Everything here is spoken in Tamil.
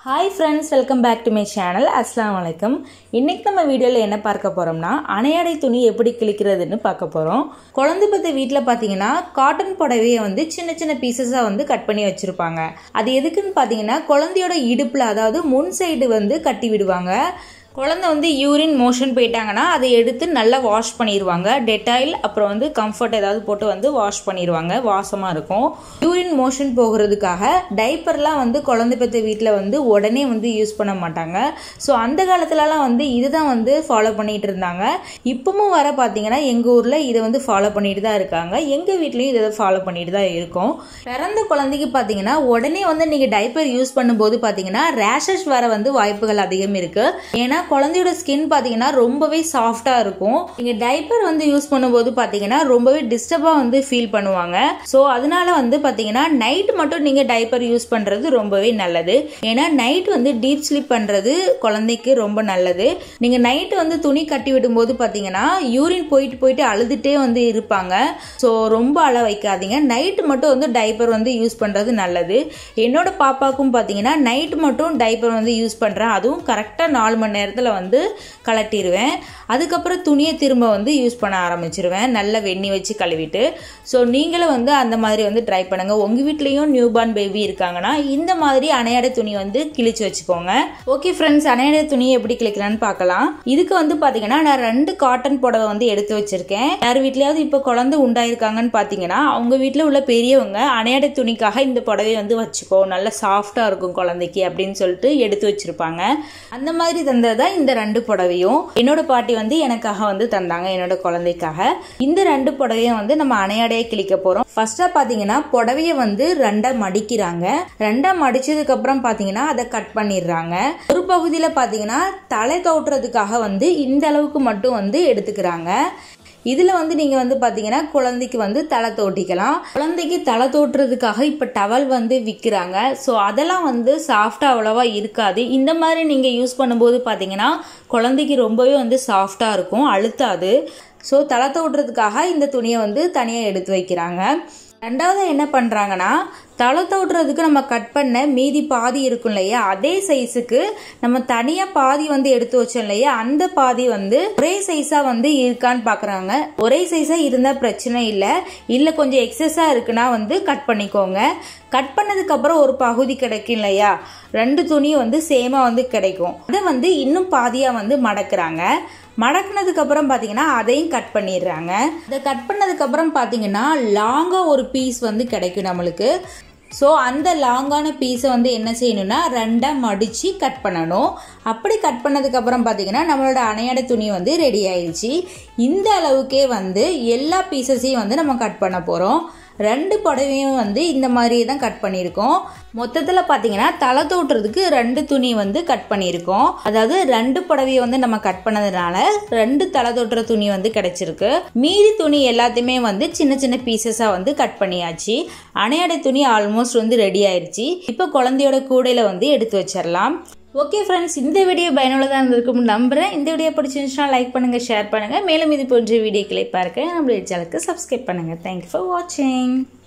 hi friends welcome back to my channel அஸ்லாம் வலைக்கம் இன்றைக்கி நம்ம வீடியோவில் என்ன பார்க்க போகிறோம்னா அணையாடை துணி எப்படி கிழிக்கிறதுன்னு பார்க்க போகிறோம் குழந்தை பத்த வீட்டில் பார்த்தீங்கன்னா காட்டன் புடவையை வந்து சின்ன சின்ன பீசஸாக வந்து கட் பண்ணி வச்சுருப்பாங்க அது எதுக்குன்னு பார்த்தீங்கன்னா குழந்தையோட இடுப்பில் அதாவது முன் சைடு வந்து கட்டி விடுவாங்க குழந்தை வந்து யூரின் மோஷன் போயிட்டாங்கன்னா அதை எடுத்து நல்லா வாஷ் பண்ணிடுவாங்க டெட்டாயில் அப்புறம் வந்து கம்ஃபர்ட் ஏதாவது போட்டு வந்து வாஷ் பண்ணிடுவாங்க வாசமாக இருக்கும் யூரின் மோஷன் போகிறதுக்காக டைப்பர்லாம் வந்து குழந்தை பெற்ற வீட்டில் வந்து உடனே வந்து யூஸ் பண்ண மாட்டாங்க ஸோ அந்த காலத்துலலாம் வந்து இதுதான் வந்து ஃபாலோ பண்ணிட்டு இருந்தாங்க இப்பவும் வர பார்த்தீங்கன்னா எங்கள் ஊரில் இதை வந்து ஃபாலோ பண்ணிட்டு தான் இருக்காங்க எங்கள் வீட்லேயும் இதை ஃபாலோ பண்ணிட்டு தான் இருக்கோம் பிறந்த குழந்தைக்கு பார்த்தீங்கன்னா உடனே வந்து நீங்கள் டைப்பர் யூஸ் பண்ணும்போது பார்த்தீங்கன்னா ரேஷஸ் வர வந்து வாய்ப்புகள் அதிகம் இருக்குது ஏன்னா குழந்தையோட ஸ்கின் பார்த்தீங்கன்னா ரொம்பவே சாஃப்டாக இருக்கும் நீங்கள் டைப்பர் வந்து யூஸ் பண்ணும்போது பார்த்தீங்கன்னா ரொம்பவே டிஸ்டர்பாக வந்து ஃபீல் பண்ணுவாங்க ஸோ அதனால வந்து பார்த்தீங்கன்னா நைட் மட்டும் நீங்கள் டைப்பர் யூஸ் பண்ணுறது ரொம்பவே நல்லது ஏன்னா நைட் வந்து டீப் ஸ்லீப் பண்ணுறது குழந்தைக்கு ரொம்ப நல்லது நீங்கள் நைட்டு வந்து துணி கட்டி விடும்போது பார்த்தீங்கன்னா யூரின் போயிட்டு போயிட்டு அழுதுகிட்டே வந்து இருப்பாங்க ஸோ ரொம்ப அழ வைக்காதீங்க நைட்டு மட்டும் வந்து டைப்பர் வந்து யூஸ் பண்ணுறது நல்லது என்னோட பாப்பாவுக்கும் பார்த்தீங்கன்னா நைட் மட்டும் டைப்பர் வந்து யூஸ் பண்ணுறேன் அதுவும் கரெக்டாக நாலு மணி நேரத்தில் வந்து கலட்டிடுவேன் அதுக்கப்புறம் துணியை திரும்ப வந்து யூஸ் பண்ண ஆரம்பிச்சிருவேன் நல்லா வெண்ணி வச்சு கழுவிட்டு ஸோ நீங்களும் வந்து அந்த மாதிரி வந்து ட்ரை பண்ணுங்கள் உங்கள் வீட்லேயும் நியூ பார்ன் பேபி இருக்காங்கன்னா இந்த மாதிரி அணையாடை துணி வந்து கிழிச்சு வச்சுக்கோங்க ஓகே ஃப்ரெண்ட்ஸ் அணையாடை துணியை எப்படி கிழிக்கலான்னு பார்க்கலாம் இதுக்கு வந்து பார்த்தீங்கன்னா நான் ரெண்டு காட்டன் புடவை வந்து எடுத்து வச்சிருக்கேன் யார் வீட்லயாவது இப்போ குழந்தை உண்டாயிருக்காங்கன்னு பார்த்தீங்கன்னா அவங்க வீட்டில் உள்ள பெரியவங்க அணையாடை துணிக்காக இந்த புடவையை வந்து வச்சுக்கோ நல்லா சாஃப்டாக இருக்கும் குழந்தைக்கு அப்படின்னு சொல்லிட்டு எடுத்து வச்சிருப்பாங்க அந்த மாதிரி தந்தது தான் இந்த ரெண்டு புடவையும் என்னோட பாட்டி வந்து எனக்காக வந்து தந்தாங்க என்னோட குழந்தைக்காக இந்த ரெண்டு புடவையும் வந்து நம்ம அணையாடையே கிழிக்க போறோம் ஃபர்ஸ்டா பாத்தீங்கன்னா புடவைய வந்து ரெண்டா மடிக்கிறாங்க ரெண்டா மடிச்சதுக்கு அப்புறம் பாத்தீங்கன்னா அதை கட் பண்ணிடுறாங்க ஒரு பகுதியில பாத்தீங்கன்னா தலை தோட்டுறதுக்காக வந்து இந்த அளவுக்கு மட்டும் வந்து எடுத்துக்கிறாங்க இதில் வந்து நீங்கள் வந்து பார்த்தீங்கன்னா குழந்தைக்கு வந்து தலை தோட்டிக்கலாம் குழந்தைக்கு தலை தோட்டுறதுக்காக இப்போ டவல் வந்து விற்கிறாங்க ஸோ அதெல்லாம் வந்து சாஃப்டாக அவ்வளோவா இருக்காது இந்த மாதிரி நீங்கள் யூஸ் பண்ணும்போது பார்த்தீங்கன்னா குழந்தைக்கு ரொம்பவே வந்து சாஃப்டாக இருக்கும் அழுத்தாது ஸோ தலை தோட்டுறதுக்காக இந்த துணியை வந்து தனியாக எடுத்து வைக்கிறாங்க ரெண்டாவது என்ன பண்ணுறாங்கன்னா தலை தோட்டுறதுக்கு நம்ம கட் பண்ண மீதி பாதி இருக்கும் இல்லையா அதே சைஸுக்கு நம்ம தனியாக பாதி வந்து எடுத்து வச்சோம் இல்லையா அந்த பாதி வந்து ஒரே சைஸாக வந்து இருக்கான்னு பார்க்குறாங்க ஒரே சைஸாக இருந்தால் பிரச்சனை இல்லை இல்லை கொஞ்சம் எக்ஸஸாக இருக்குன்னா வந்து கட் பண்ணிக்கோங்க கட் பண்ணதுக்கப்புறம் ஒரு பகுதி கிடைக்கும் இல்லையா ரெண்டு துணியும் வந்து சேமாக வந்து கிடைக்கும் அதை வந்து இன்னும் பாதியாக வந்து மடக்குறாங்க மடக்குனதுக்கு அப்புறம் பார்த்தீங்கன்னா அதையும் கட் பண்ணிடுறாங்க அதை கட் பண்ணதுக்கப்புறம் பார்த்தீங்கன்னா லாங்காக ஒரு பீஸ் வந்து கிடைக்கும் நம்மளுக்கு ஸோ அந்த லாங்கான பீஸை வந்து என்ன செய்யணும்னா ரெண்டாக மடித்து கட் பண்ணணும் அப்படி கட் பண்ணதுக்கப்புறம் பார்த்தீங்கன்னா நம்மளோட அணையாட துணி வந்து ரெடி ஆயிடுச்சு இந்த அளவுக்கே வந்து எல்லா பீசஸையும் வந்து நம்ம கட் பண்ண போகிறோம் ரெண்டு புடவையும் வந்து இந்த மாதிரியே தான் கட் பண்ணியிருக்கோம் மொத்தத்தில் பார்த்தீங்கன்னா தலை தோட்டுறதுக்கு ரெண்டு துணி வந்து கட் பண்ணியிருக்கோம் அதாவது ரெண்டு புடவையை வந்து நம்ம கட் பண்ணதுனால ரெண்டு தலை தோட்டுற துணி வந்து கிடைச்சிருக்கு மீதி துணி எல்லாத்தையுமே வந்து சின்ன சின்ன பீசஸாக வந்து கட் பண்ணியாச்சு அணையாடை துணி ஆல்மோஸ்ட் வந்து ரெடி ஆயிடுச்சு இப்போ குழந்தையோட கூடையில் வந்து எடுத்து வச்சிடலாம் ஓகே ஃப்ரெண்ட்ஸ் இந்த வீடியோ பயனுள்ளதாக இருந்திருக்கும் நம்புகிறேன் இந்த வீடியோ பிடிச்சிருந்துச்சுன்னா லைக் பண்ணுங்கள் ஷேர் பண்ணுங்கள் மேலும் இது போன்ற வீடியோக்களை பார்க்க நம்மளுடைய சேனலுக்கு சப்ஸ்கிரைப் பண்ணுங்கள் தேங்க்யூ ஃபார் வாட்சிங்